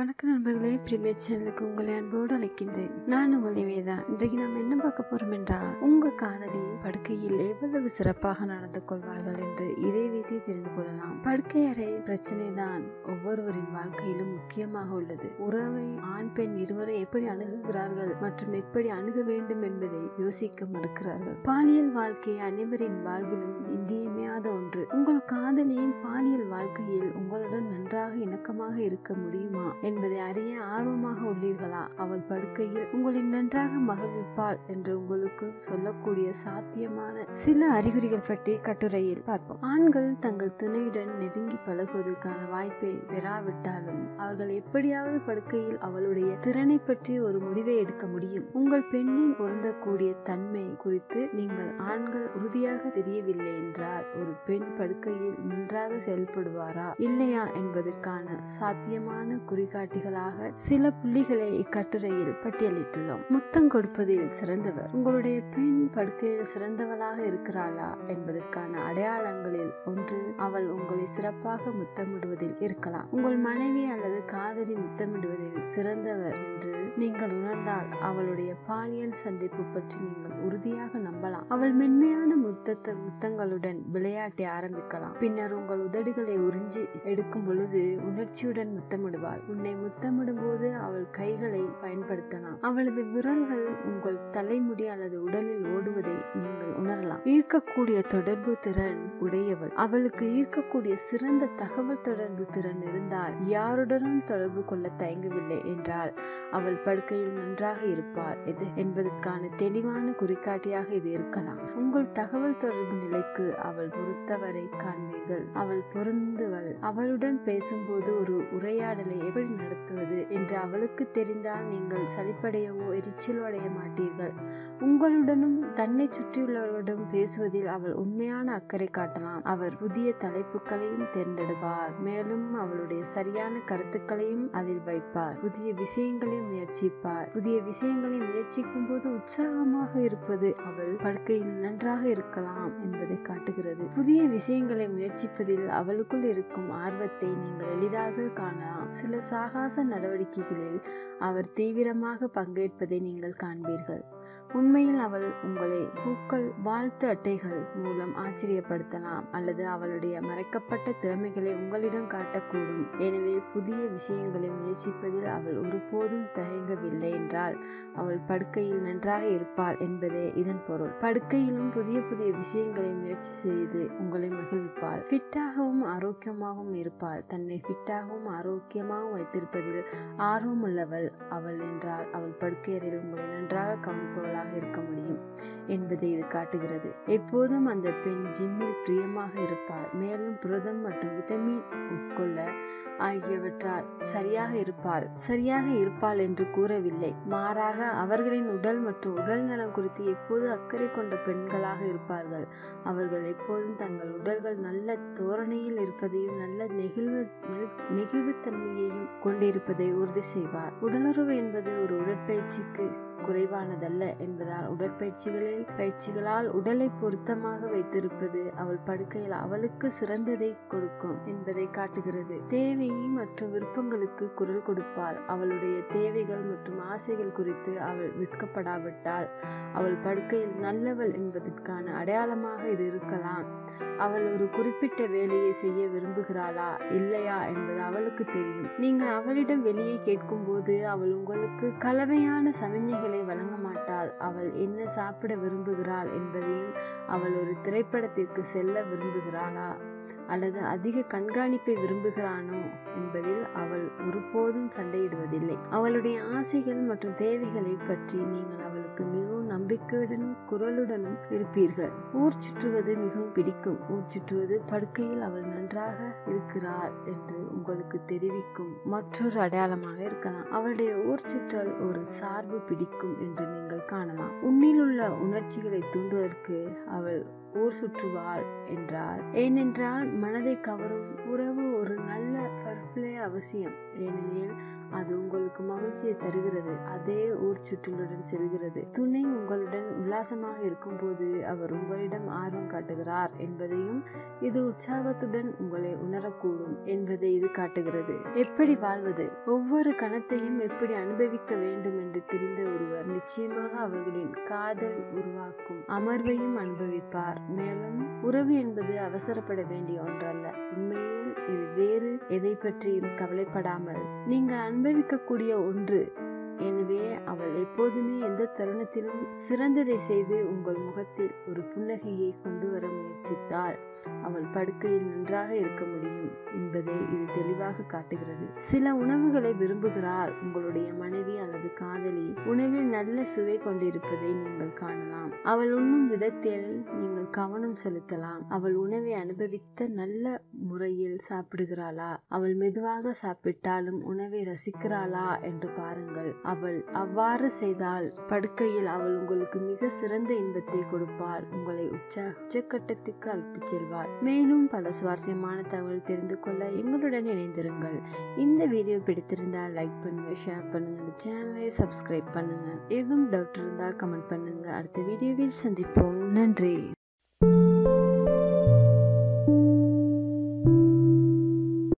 வணக்கம் நண்பர்களே பிரிமேட் சேனலுக்கு உங்களை அன்போடு அழைக்கின்றேன் நான் உங்கள் நிவேதா இன்றைக்கு நாம் என்ன பார்க்க போறோம் என்றால் உங்க காதலி படுக்கையில் எவ்வளவு சிறப்பாக நடந்து கொள்வார்கள் என்று இதை வைத்து தெரிந்து கொள்ளலாம் படுக்கை அறை பிரச்சனை தான் ஒவ்வொருவரின் வாழ்க்கையிலும் முக்கியமாக உள்ளது உறவை ஆண் பெண் இருவரும் எப்படி அணுகுகிறார்கள் மற்றும் எப்படி அணுக வேண்டும் என்பதை யோசிக்க மறுக்கிறார்கள் பாலியல் வாழ்க்கை அனைவரின் வாழ்விலும் இன்றியமையாத ஒன்று உங்கள் காதலியின் பாலியல் வாழ்க்கையில் உங்களுடன் நன்றாக இணக்கமாக இருக்க முடியுமா என்பதை அறிய ஆர்வமாக உள்ளீர்களா அவள் படுக்கையில் உங்களை நன்றாக மகிழ்விப்பாள் என்று உங்களுக்கு சொல்லக்கூடிய சாத்தியமான சில அறிகுறிகள் பற்றி கட்டுரையில் பார்ப்போம் ஆண்கள் தங்கள் துணையுடன் நெருங்கி பழகுவதற்கான வாய்ப்பை பெறாவிட்டாலும் அவர்கள் எப்படியாவது படுக்கையில் அவளுடைய திறனை பற்றி ஒரு முடிவை எடுக்க முடியும் உங்கள் பெண்ணின் பொருந்தக்கூடிய தன்மை குறித்து நீங்கள் ஆண்கள் உறுதியாக தெரியவில்லை என்றால் ஒரு பெண் படுக்கையில் நன்றாக செயல்படுவாரா இல்லையா என்பதற்கான சாத்தியமான குறிகாட்டிகளாக சில புள்ளிகளை இக்கட்டுரையில் பட்டியலிட்டுள்ளோம் முத்தம் கொடுப்பதில் சிறந்தவர் உங்களுடைய பெண் படுக்கையில் சிறந்தவளாக இருக்கிறாளா என்பதற்கான அடையாளங்களில் ஒன்று அவள் உங்களை சிறப்பாக முத்தமிடுவதில் இருக்கலாம் உங்கள் மனைவி அல்லது காதலி முத்தமிடுவதில் சிறந்தவர் என்று நீங்கள் உணர்ந்தால் அவளுடைய பாலியல் சந்திப்பு பற்றி நீங்கள் உறுதியாக நம்பலாம் அவள் மென்மையான முத்தத்த முத்தங்களுடன் விளையாட்டை ஆரம்பிக்கலாம் பின்னர் உங்கள் உதடுகளை உறிஞ்சி எடுக்கும் பொழுது உணர்ச்சியுடன் முத்தமிடுவாள் உன்னை முத்தமிடும் போது அவள் கைகளை பயன்படுத்தலாம் அவளது விரல்கள் உங்கள் தலைமுடி அல்லது உடலில் ஓடுவதை நீங்கள் உணரலாம் ஈர்க்கக்கூடிய தொடர்பு திறன் உடையவள் அவளுக்கு ஈர்க்கக்கூடிய சிறந்த தகவல் தொடர்பு திறன் இருந்தால் யாருடனும் தொடர்பு கொள்ள தயங்கவில்லை என்றால் அவள் படுக்கையில் நன்றாக இருப்பாள் எது என்பதற்கான தெளிவான குறிகாட்டியாக இது இருக்கலாம் உங்கள் தகவல் தொடர்பு நிலைக்கு அவள் பொறுத்தவரை காண்பீர்கள் அவள் பொருந்துவள் அவளுடன் பேசும்போது ஒரு உரையாடலை எப்படி நடத்துவது என்று அவளுக்கு தெரிந்தால் நீங்கள் சலிப்படையவோ எரிச்சலோ அடைய மாட்டீர்கள் உங்களுடனும் தன்னை சுற்றியுள்ளவர்களுடன் பேசுவதில் அவள் உண்மையான அக்கறை காட்டலாம் அவர் புதிய தலைப்புகளையும் தேர்ந்தெடுப்பார் மேலும் அவளுடைய சரியான கருத்துக்களையும் அதில் வைப்பார் புதிய விஷயங்களையும் முயற்சிப்பார் புதிய விஷயங்களை முயற்சிக்கும் போது உற்சாகமாக இருப்பது அவள் படுக்கையில் நன்றாக இருக்கலாம் என்பதை காட்டுகிறது புதிய விஷயங்களை முயற்சிப்பதில் அவளுக்குள் இருக்கும் ஆர்வத்தை நீங்கள் எளிதாக காணலாம் சில சாகாச நடவடிக்கைகளில் அவர் தீவிரமாக பங்கேற்பதை நீங்கள் காண்பீர்கள் உண்மையில் அவள் உங்களை பூக்கள் வாழ்த்து அட்டைகள் மூலம் ஆச்சரியப்படுத்தலாம் அல்லது அவளுடைய மறைக்கப்பட்ட திறமைகளை உங்களிடம் காட்டக்கூடும் எனவே புதிய விஷயங்களை முயற்சிப்பதில் அவள் ஒருபோதும் தயங்கவில்லை என்றால் அவள் படுக்கையில் நன்றாக இருப்பாள் என்பதே இதன் பொருள் படுக்கையிலும் புதிய புதிய விஷயங்களை முயற்சி செய்து உங்களை மகிழ்விப்பாள் ஃபிட்டாகவும் ஆரோக்கியமாகவும் இருப்பாள் தன்னை ஃபிட்டாகவும் ஆரோக்கியமாகவும் வைத்திருப்பதில் ஆர்வமுள்ளவள் அவள் என்றால் அவள் படுக்கையறையில் உங்களை நன்றாக கவனிப்பவளாக இருக்க முடியும் என்பதை இது காட்டுகிறது எப்போதும் அந்த பெண் ஜிம்மில் பிரியமாக இருப்பாள் மேலும் புரதம் மற்றும் விட்டமின் உட்கொள்ள ஆகியவற்றால் சரியாக இருப்பாள் சரியாக இருப்பாள் என்று கூறவில்லை மாறாக அவர்களின் உடல் மற்றும் உடல் நலம் குறித்து எப்போது அக்கறை கொண்ட பெண்களாக இருப்பார்கள் அவர்கள் எப்போதும் தங்கள் உடல்கள் நல்ல தோரணையில் இருப்பதையும் நல்ல நெகிழ்வு நெகிழ்வுத்தன்மையையும் கொண்டிருப்பதை உறுதி செய்வார் உடலுறவு என்பது ஒரு உடற்பயிற்சிக்கு குறைவானதல்ல என்பதால் உடற்பயிற்சிகளில் பயிற்சிகளால் உடலை பொருத்தமாக வைத்திருப்பது அவள் படுக்கையில் அவளுக்கு சிறந்ததை கொடுக்கும் என்பதை காட்டுகிறது தேவை மற்றும் விருப்பங்களுக்கு குரல் கொடுப்பாள் அவளுடைய தேவைகள் மற்றும் ஆசைகள் குறித்து அவள் விற்கப்படாவிட்டால் அவள் படுக்கையில் நல்லவள் என்பதற்கான அடையாளமாக இது இருக்கலாம் அவள் ஒரு குறிப்பிட்ட வேலையை செய்ய விரும்புகிறாளா இல்லையா என்பது அவளுக்கு தெரியும் நீங்கள் அவளிடம் வெளியே கேட்கும் போது அவள் உங்களுக்கு கலவையான சமிஞ்சைகளை வழங்க மாட்டாள் அவள் என்ன சாப்பிட விரும்புகிறாள் என்பதையும் அவள் ஒரு திரைப்படத்திற்கு செல்ல விரும்புகிறாளா அல்லது அதிக கண்காணிப்பை விரும்புகிறானோ என்பதில் அவள் ஒருபோதும் சண்டையிடுவதில்லை அவளுடைய ஆசைகள் மற்றும் தேவைகளை பற்றி நீங்கள் அவளுக்கு மிகவும் நம்பிக்கையுடனும் குரலுடனும் இருப்பீர்கள் ஊர் சுற்றுவது மிகவும் பிடிக்கும் ஊர் சுற்றுவது படுக்கையில் அவள் நன்றாக இருக்கிறாள் என்று உங்களுக்கு தெரிவிக்கும் மற்றொரு அடையாளமாக இருக்கலாம் அவளுடைய ஊர் சுற்றல் ஒரு சார்பு பிடிக்கும் என்று நீங்கள் காணலாம் உன்னில் உள்ள உணர்ச்சிகளை தூண்டுவதற்கு அவள் ஊர் சுற்றுவாள் என்றால் ஏனென்றால் மனதை கவரும் உறவு ஒரு நல்ல பர்ஃபிளே அவசியம் ஏனெனில் அது உங்களுக்கு மகிழ்ச்சியை தருகிறது அதே ஊர் சுற்றுலுடன் செல்கிறது துணை உங்களுடன் உல்லாசமாக இருக்கும்போது அவர் உங்களிடம் ஆர்வம் காட்டுகிறார் என்பதையும் இது உற்சாகத்துடன் உங்களை உணரக்கூடும் என்பதை இது காட்டுகிறது எப்படி வாழ்வது ஒவ்வொரு கணத்தையும் எப்படி அனுபவிக்க வேண்டும் என்று தெரிந்த ஒருவர் நிச்சயமாக அவர்களின் காதல் உருவாக்கும் அமர்வையும் அனுபவிப்பார் மேலும் உறவு என்பது அவசரப்பட வேண்டிய ஒன்றல்ல உண்மையில் இது வேறு எதை பற்றியும் கவலைப்படாமல் நீங்கள் அனுபவிக்கக்கூடிய ஒன்று எனவே அவள் எப்போதுமே எந்த தருணத்திலும் சிறந்ததை செய்து உங்கள் முகத்தில் ஒரு புன்னகையை கொண்டு வர முயற்சித்தால் அவள் படுக்கையில் நன்றாக இருக்க முடியும் என்பதை இது தெளிவாக காட்டுகிறது சில உணவுகளை விரும்புகிறாள் உங்களுடைய மனைவி அல்லது காதலி உணவில் நல்ல சுவை கொண்டிருப்பதை நீங்கள் காணலாம் அவள் உண்ணும் விதத்தில் நீங்கள் கவனம் செலுத்தலாம் அவள் உணவை அனுபவித்த நல்ல முறையில் சாப்பிடுகிறாளா அவள் மெதுவாக சாப்பிட்டாலும் உணவை ரசிக்கிறாளா என்று பாருங்கள் அவள் அவ்வாறு செய்தால் படுக்கையில் அவள் உங்களுக்கு மிக சிறந்த இன்பத்தை கொடுப்பாள் உங்களை உச்ச உச்சக்கட்டத்துக்கு அழைத்துச் செல்வாள் மேலும் பல சுவாரஸ்யமான தகவல் தெரிந்து கொள்ள எங்களுடன் இணைந்திருங்கள் இந்த வீடியோ பிடித்திருந்தால் லைக் பண்ணுங்க ஷேர் பண்ணுங்க இந்த சேனலை சப்ஸ்கிரைப் பண்ணுங்க எதுவும் டவுட் இருந்தால் கமெண்ட் பண்ணுங்க அடுத்த வீடியோவில் சந்திப்போம் நன்றி